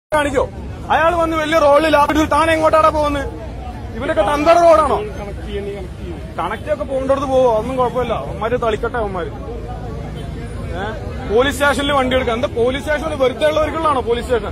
കാണിക്കോ അയാൾ വന്ന് വലിയ റോഡിൽ ലാഭിട്ട് താൻ എങ്ങോട്ടാടാ പോകുന്നത് ഇവരൊക്കെ തന്തറ റോഡാണോ കണക്റ്റ് ഒക്കെ പോകേണ്ടടുത്ത് പോവോ ഒന്നും കുഴപ്പമില്ല അവന്മാര് തളിക്കട്ടെ അവന്മാര് ഏഹ് പോലീസ് സ്റ്റേഷനിൽ വണ്ടി എടുക്കാം എന്താ പോലീസ് സ്റ്റേഷനിൽ വെറുതെ ഉള്ളവർക്കുള്ളതാണോ പോലീസ് സ്റ്റേഷൻ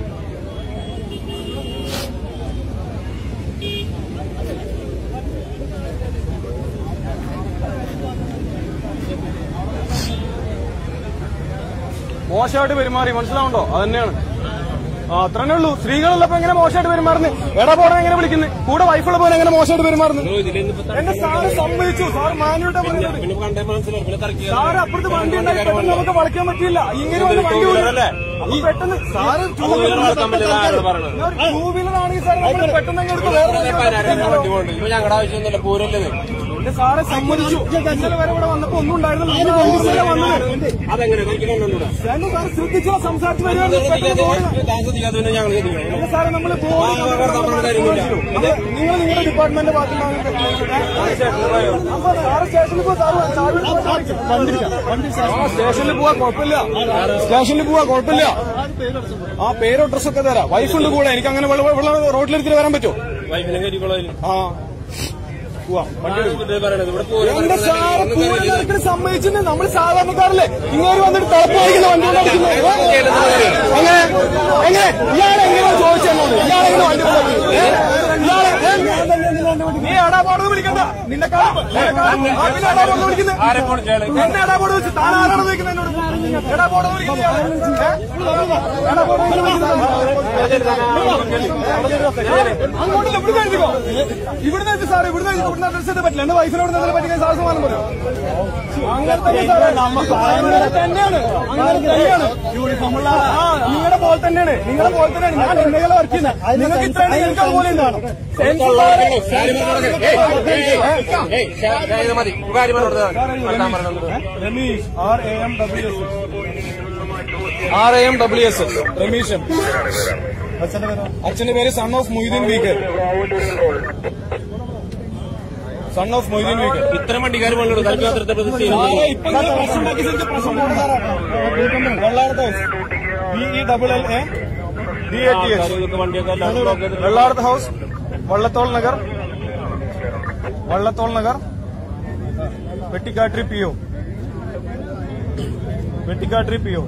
മോശമായിട്ട് പെരുമാറി മനസ്സിലാവുണ്ടോ അത് തന്നെയാണ് ആ അത്രേ ഉള്ളൂ സ്ത്രീകളുള്ളപ്പോ എങ്ങനെ മോശമായിട്ട് പെരുമാറുന്നു എടാ പോടാൻ എങ്ങനെ വിളിക്കുന്നത് കൂടെ വൈഫുള്ള പോലെ എങ്ങനെ മോശമായിട്ട് പെരുമാറുന്നു എന്നെ സാറ് സമ്മതിച്ചു സാർ മാനുവിന്റെ പറയുന്നത് പിന്നെ കണ്ടേ മനസ്സിലാവും പിന്നെ തർക്കിയാ സാറ് അപ്പുറത്ത് വണ്ടി ഉണ്ടായി പെട്ടെന്ന് നമുക്ക് വളയ്ക്കാൻ പറ്റില്ല ഇങ്ങനെ വന്ന് വണ്ടി വീലറല്ലേ? ഈ പെട്ടെന്ന് സാറ് ടൂ വീലർ വളക്കാൻ പറ്റില്ല ആരോട് പറയണത് ടൂ വീലർ ആണെങ്കിൽ സാർ നമ്മൾ പെട്ടെന്ന് അങ്ങ് എടുത്ത് വേറെ വണ്ടി പതിനായിരം വണ്ടി പോകുന്നുണ്ട് ഇപ്പൊ ഞങ്ങളുടെ ആവശ്യമൊന്നുമില്ല പൂരല്ലേ ഇത്? എന്റെ സാറെ സമ്മതിച്ചു ഇന്നലെ വരെ ഇവിടെ വന്നപ്പോ ഒന്നും ഉണ്ടായിരുന്നില്ല ഇന്ന് വണ്ടി വന്നത് അതെങ്ങനെ എനിക്ക് കണ്ടുകൂടാ ഞാൻ സാർ ശ്രദ്ധിച്ചോ സംസാരിച്ച് വരികയാണ് പെട്ടെന്ന് പോകണം താൻ ശ്രദ്ധിക്കാതെ പിന്നെ ഞങ്ങൾ ശ്രദ്ധിക്കണം അല്ല സാറേ നമ്മള് ബോർഡ് ആ, വേറെ നമ്മുടെ കാര്യമൊന്നുമില്ല. നിങ്ങൾ നിങ്ങളുടെ ഡിപ്പാർട്ട്മെന്റ് ഭാഗത്തുനിന്ന് അപ്പൊ സാറ് സ്റ്റേഷനിൽ പോ സാറ് സാറ് ആ, സ്റ്റേഷനിൽ പോവാ കുഴപ്പമില്ല സ്റ്റേഷനിൽ പോവാ കുഴപ്പമില്ല ആ പേരോ ഡ്രസ്സൊക്കെ തരാം വൈഫുണ്ട് കൂടെ എനിക്ക് അങ്ങനെ റോഡിലെടുത്തിട്ട് വരാൻ പറ്റുമോ വൈഫിനെ കയറ്റിക്കോളാം ആ പോവാ വണ്ടി എടുക്ക്. പറയണത് ഇവിടെ പൂരം എന്റെ സാറ് പൂരത്തിനടുക്കൽ സമ്മതിച്ചിട്ട് നമ്മൾ സാധാരണക്കാരല്ലേ ഇങ്ങനെ വന്നിട്ട് തളപ്പ് വഹിക്കുന്ന വണ്ടി കൊണ്ടടിക്കുന്നത് എങ്ങനെ എങ്ങനെ ഇയാളെ എങ്ങനെ ചോദിച്ചെന്നോട് ഇയാളെ എങ്ങനെ വണ്ടി കൊണ്ടുപോയി? ഏ? ഇയാളെ ഏ? നീ എടാ പോണെന്ന് വിളിക്കണ്ട നിന്നെ കാണുമ്പോ നിന്നെ കാണുമ്പോ ആ, പിന്നെ എടാ പോണെന്ന് വിളിക്കുന്നത് ആരെ ഫോൺ ചെയ്യണം എന്നെ എടാ പോണെന്ന് വിളിച്ച് താൻ ആരാണ് വിളിക്കുന്നത് എന്നോട് എടാ പോണെന്ന് വിളിക്കുന്നത് ഇയാളെ? ഏ? എടാ പോണെന്ന് വിളിക്കുന്നത് അങ്ങോട്ടില്ല ഇവിടുന്ന് എഴുതിക്കോ ഇവിടുന്ന് എഴുതി സാറേ ഇവിടുന്ന് എഴുതി ഇവിടുന്ന് അഡ്രസ് ചെയ്ത് പറ്റില്ല എന്റെ വൈഫിനോട് നിന്നതിനെ പറ്റി സാർ സമാനം പറയോ അങ്ങനെ തന്നെ സാറേ അങ്ങനെ തന്നെയാണ് അങ്ങനെ തന്നെയാണ് യൂണിഫോമുള്ള ആ നിങ്ങളുടെ പോലെ തന്നെയാണ് നിങ്ങളെ പോലെ തന്നെയാണ് ഞാൻ നിങ്ങളെ വർക്ക് ചെയ്യുന്നത് നിങ്ങൾക്ക് ഇത്രയാണ് എനിക്ക് അതുപോലെ ഉണ്ടാവണം സെൻസ് മതി കാര്യം പറഞ്ഞോട് Ramesh R A M W S R A M W S രമീഷൻ അച്ഛന്റെ പേര് സൺ ഓഫ് മൊയ്തീൻ വീക്കർ സൺ ഓഫ് മൊയ്തീൻ വീക്കർ ഇത്ര വണ്ടിക്കാർ പോലുള്ളൂ തൽക്കാലത്തെ സാറേ, ഇപ്പൊ നിങ്ങൾ പ്രശ്നം ഉണ്ടാക്കി ശരിക്ക് പ്രശ്നം പോകണം സാറേ. Vellarath house B E double L A D A T S വണ്ടിയൊക്കെ എല്ലാം ബ്ലോക്ക് ചെയ്ത് Vellarath house Vallathol Nagar Vallathol Nagar Vettikkattiri P O Vettikkattiri P O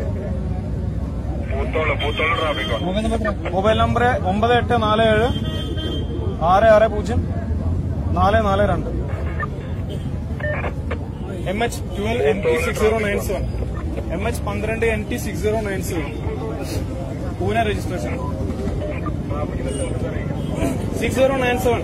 mobile number ഒമ്പത് എട്ട് നാല് ഏഴ് ആറ് ആറ് പൂജ്യം നാല് നാല് രണ്ട് M H twelve N T six zero nine seven M H പന്ത്രണ്ട് N T six zero nine seven Pune registration six zero nine seven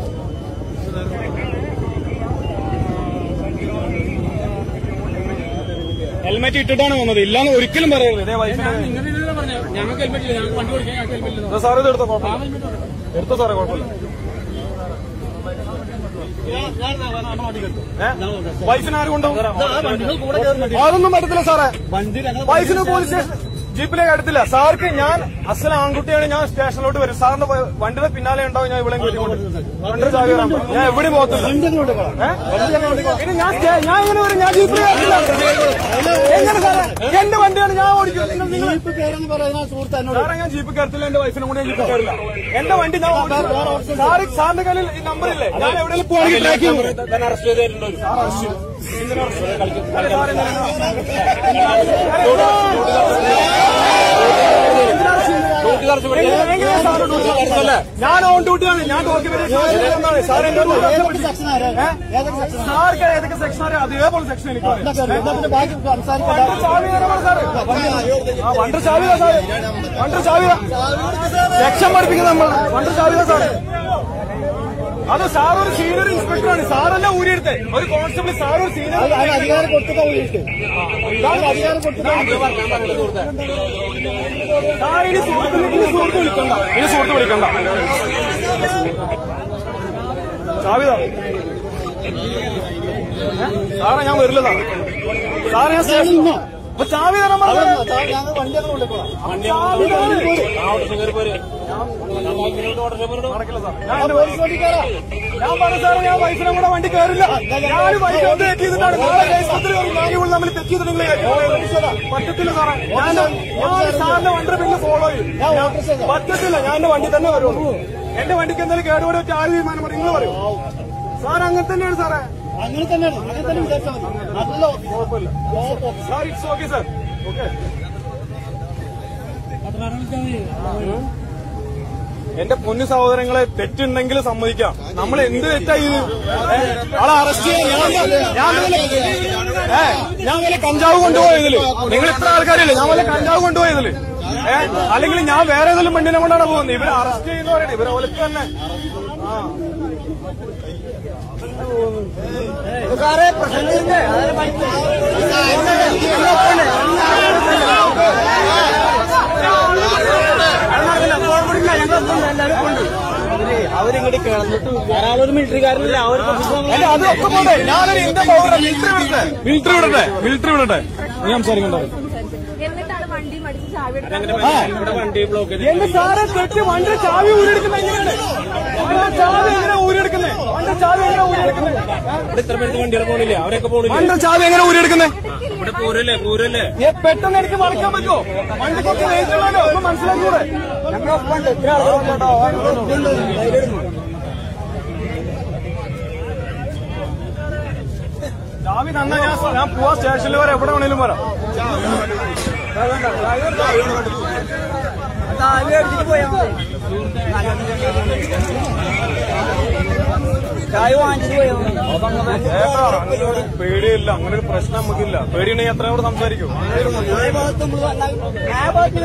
helmet ഇട്ടിട്ടാണ് വന്നത് ഇല്ലാന്ന് ഒരിക്കലും പറയരുത് ഇതേ വൈഫിനെ ഞങ്ങൾക്ക് ഹെൽമെറ്റ് ഇല്ല ഞങ്ങൾക്ക് വണ്ടി ഓടിക്കാൻ ഞങ്ങൾക്ക് ഹെൽമെറ്റ് ഇല്ല സാർ ഇത് എടുത്തോ കുഴപ്പമില്ല എടുത്തോ സാറേ കുഴപ്പമില്ല ഏ? വൈഫിനെ ആരും കൊണ്ടുപോകും അതൊന്നും പറ്റത്തില്ല സാറേ വൈഫിന് പോലീസ് സ്റ്റേഷൻ ജീപ്പിലേക്ക് അടുത്തില്ല സാർക്ക് ഞാൻ അസല ആൺകുട്ടിയാണ് ഞാൻ സ്റ്റേഷനിലോട്ട് വരും സാറിന്റെ വ- വണ്ടിയുടെ പിന്നാലെ ഉണ്ടാവും ഞാൻ ഇവിടെ കയറ്റിക്കൊണ്ട് വണ്ടി ചാവി തരാൻ പറ. ഞാൻ എവിടെ പോകത്തില്ല ഏ? ഇനി ഞാൻ സ്റ്റേ- ഞാൻ ഇങ്ങനെ വരും ഞാൻ ജീപ്പിൽ കയറില്ല എങ്ങനെ സാറേ എന്റെ വണ്ടിയാണ് ഞാൻ ഓടിക്കും നിങ്ങൾ നിങ്ങൾ സാറേ ഞാൻ ജീപ്പ് കയറത്തില്ല എന്റെ വൈഫിനെ കൂടെ ഞാൻ ജീപ്പ് കയറില്ല എന്റെ വണ്ടി ഞാൻ ഓടിക്കും. സാറ് സാറിന്റെ കയ്യിൽ ഈ നമ്പർ ഇല്ലേ ഞാൻ എവിടെയെങ്കിലും പോകണമെങ്കിൽ ട്രാക്ക് ചെയ്യും തന്നെ അറസ്റ്റ് ചെയ്തിട്ടുണ്ടോ ഡ്യൂട്ടി തറച്ചു എങ്ങനെയാ സാറ് ഡ്യൂട്ടി നടത്തുന്നത്? ഞാൻ ഓൺ ഡ്യൂട്ടിയാണ് ഞാൻ ഡോക്യുമെന്റ് സാർ എന്നോട് ഏ? സാർക്ക് ഏതൊക്കെ സെക്ഷൻ അറിയാം അതേപോലെ സെക്ഷൻ എനിക്ക് അറിയാം. വണ്ടർ ചാവി തരാമോ സാറ്? ആ, വണ്ടർ ചാവി താ സാറ് വണ്ടർ ചാവി താ. സെക്ഷൻ പഠിപ്പിക്കുന്ന നമ്മൾ വണ്ടർ ചാവി താ സാറ് അത് സാർ ഒരു സീനിയർ ഇൻസ്പെക്ടറാണ് സാറല്ല ഊരിയെടുത്തെ ഒരു കോൺസ്റ്റബിൾ സാർ ഒരു സീനിയർ അധികാരം കൊടുത്തതാ ഊരിയിട്ട് അധികാരം കൊടുത്തതാ സാർ ഇനി സുഹൃത്ത് ഇനി സുഹൃത്ത് വിളിക്കണ്ട ഇനി സുഹൃത്ത് വിളിക്കണ്ട ചാവിതാ സാറേ ഞാൻ വരില്ല സാർ സാറേ ഞാൻ സ്റ്റേഷൻ അപ്പൊ ചാവി തരാൻ പറഞ്ഞു ഞങ്ങൾ വണ്ടിയൊക്കെ കൊണ്ടുപോകാം ചാവി തരാൻ ഓട്ടോറിക്ഷ കയറി പോര് ഓട്ടോറിക്ഷ പോരോ നടക്കില്ല സാർ ഞാൻ എന്റെ പോലീസ് വണ്ടി കയറാം ഞാൻ പറഞ്ഞു സാറേ ഞാൻ വൈഫിനെ കൂടെ വണ്ടി കയറില്ല ഞാൻ വൈഫ് ഒന്ന് കയറ്റി ചെയ്തിട്ടാണ് നാളെ കേസ് പത്തിൽ ഞാൻ ഇവിടെ തമ്മിൽ ചെക്ക് ചെയ്ത് നിങ്ങൾ പറ്റത്തില്ല സാറേ ഞാൻ ഞാൻ സാറിന്റെ വണ്ടിയുടെ പിന്നെ ഫോളോ ചെയ്യും ഞാൻ- പറ്റത്തില്ല ഞാൻ എന്റെ വണ്ടി തന്നെ വരുള്ളൂ എന്റെ വണ്ടിക്ക് എന്തെങ്കിലും കേടുപാട് വെച്ച് ആര് തീരുമാനം പറയും നിങ്ങൾ പറയും സാർ അങ്ങനെ തന്നെയാണ് സാറേ അങ്ങനെ തന്നെയാണ് അങ്ങനെ തന്നെ വിചാരിച്ചാൽ മതി നല്ല കുഴപ്പമില്ല sir it's okay sir okay എന്റെ പൊന്നു സഹോദരങ്ങളെ തെറ്റുണ്ടെങ്കിൽ സമ്മതിക്കാം നമ്മൾ എന്ത് തെറ്റാ ഇത് ഏ, ആളെ അറസ്റ്റ് ചെയ്യാൻ ഞാൻ ഞാൻ വല്ല- ഏ ഞാൻ വല്ല കഞ്ചാവ് കൊണ്ടുപോയതില് നിങ്ങൾ ഇത്ര ആൾക്കാരില്ലേ ഞാൻ വല്ല കഞ്ചാവ് കൊണ്ടുപോയതില് ഏ അല്ലെങ്കിൽ ഞാൻ വേറെ ഏതെങ്കിലും പെണ്ണിനെ കൊണ്ടാണ് പോകുന്നത് ഇവരെ അറസ്റ്റ് ചെയ്യുന്നവരാണ് ഇവരെ ഒലക്ക് തന്നെ ആ സാറേ പ്രസംഗിച്ചില്ലേ അവരിങ്ങോട്ട് കിടന്നിട്ട് ഒരാളൊരു മിലിറ്ററിക്കാരനല്ല അവർ അല്ല അത് ഒക്കെ പോട്ടെ ഞാനൊരു ഇന്ത്യൻ പൗരൻ മിലിറ്ററി വിടട്ടെ മിലിറ്ററി വിടട്ടെ മിലിറ്ററി വിടട്ടെ നീ സംസാരിക്കണ്ടോ എന്നിട്ടാണ് വണ്ടി മടിച്ച് ചാവി എടുക്കാൻ ഇവിടെ വണ്ടി ബ്ലോക്ക് എന്റെ സാറെ തെറ്റ് വണ്ടി ചാവി ഊരെടുക്കുന്ന എങ്ങനെയാണ് വണ്ടി ചാവി എങ്ങനെ ഊരെടുക്കുന്നത് വണ്ടി ചാവി എങ്ങനെ ഊരെടുക്കുന്നത് ഇവിടെ ഇത്ര പേർക്ക് വണ്ടികൾ പോണില്ലേ അവരൊക്കെ പോണില്ലേ വണ്ടി ചാവി എങ്ങനെ ഊരെടുക്കുന്നത് ഇവിടെ പൂരല്ലേ പൂരല്ലേ പെട്ടെന്ന് എനിക്ക് മറിക്കാൻ പറ്റുമോ വണ്ടി കുറച്ച് വെയിറ്റ് ഉള്ളല്ലോ ഒന്ന് മനസ്സിലാക്കൂടെ ഞങ്ങളൊപ്പം ഇത്ര ആളുകളുണ്ടോ ചാവി തന്നാ ഞാൻ ഞാൻ പോവാ സ്റ്റേഷനിൽ വരെ എവിടെ വേണേലും വരാം ചായ വാങ്ങിച്ചിട്ട് പോയോ ഏട്ടാ, അങ്ങനെ ഒരു പേടിയില്ല അങ്ങനെ ഒരു പ്രശ്നം നമുക്കില്ല പേടിയുണ്ടെങ്കിൽ എത്രയോട് സംസാരിക്കും ആ ഭാഗത്ത് നമ്മൾ വന്നാൽ ആ ഭാഗത്ത്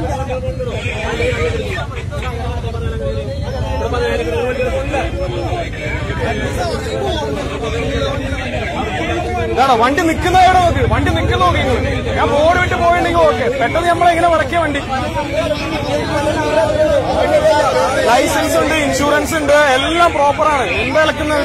ഇതാണോ വണ്ടി നിൽക്കുന്ന എവിടെ നോക്ക് വണ്ടി നിൽക്കുന്ന നോക്കി നിങ്ങള്. ഞാൻ ബോർഡ് വിട്ട് പോയിട്ടുണ്ടെങ്കിൽ ഓക്കെ പെട്ടെന്ന് നമ്മളെങ്ങനെ വടക്കിയ വണ്ടി ലൈസൻസ് ഉണ്ട് ഇൻഷുറൻസ് ഉണ്ട് എല്ലാം പ്രോപ്പറാണ് എന്താ ഇളക്കുന്നത്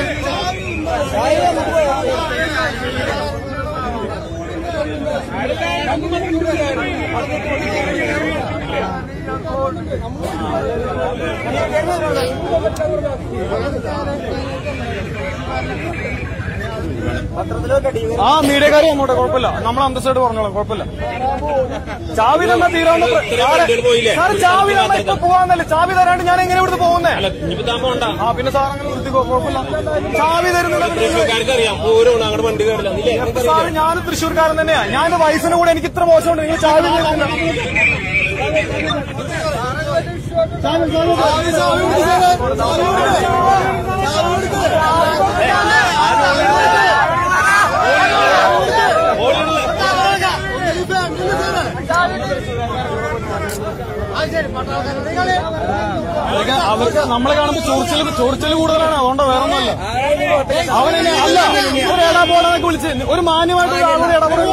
ആ മീഡിയക്കാരി അങ്ങോട്ടെ കുഴപ്പമില്ല നമ്മൾ അന്തസ്സായിട്ട് പറഞ്ഞോളാം കുഴപ്പമില്ല ചാവി തന്നാ തീരാവുന്ന പ്ര- സാറേ, സാറ് ചാവി തന്നാ ഇപ്പൊ പോവാന്നല്ലേ ചാവി തരാണ്ട് ഞാൻ എങ്ങനെ ഇവിടുന്ന് പോകുന്നേ അല്ല ഇനിയിപ്പോ താൻ പോണ്ട ആ പിന്നെ സാർ അങ്ങനെ നിർത്തിക്കോ കുഴപ്പമില്ല ചാവി തരുന്നില്ല തൃശ്ശൂർക്കാർക്ക് അറിയാം പൂരമാണ് അങ്ങോട്ട് വണ്ടി കയറില്ല ഇല്ലേ സാറ് ഞാൻ തൃശ്ശൂർക്കാരൻ തന്നെയാ ഞാൻ എന്റെ വയസ്സിന് കൂടെ എനിക്ക് ഇത്ര മോശമുണ്ട് നിങ്ങൾ ചാവി തരുന്നില്ല. അവർക്ക് അവർക്ക് നമ്മളെ കാണുമ്പോ ചൊറിച്ചൽ ചൊറിച്ചൽ കൂടുതലാണ് അതുകൊണ്ട് വേറെ ഒന്നുമല്ല അവനെ അല്ല ഒരു ഇടപോടാന്നൊക്കെ വിളിച്ച് ഒരു മാന്യമായിട്ട് ഒരാളോട് ഇടപെടുന്നത്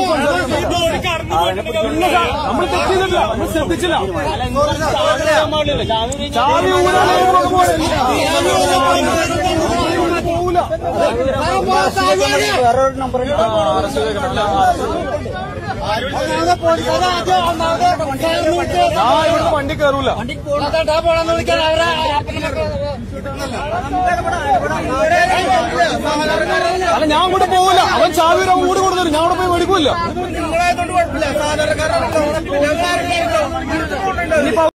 നമ്മൾ തെറ്റിയില്ല നമ്മൾ ശ്രദ്ധിച്ചില്ല ചാവി ഊരാൻ പോകൂല വേറൊരു നമ്പർ ആ ഇവിടുന്ന് വണ്ടി കയറൂല അല്ല ഞാൻ കൂടെ പോവില്ല അവൻ ചാവി ഒരു കൂടെ കൊടുത്തരും ഞാൻ അവിടെ പോയി മേടിക്കൂല ഇനിയിപ്പോ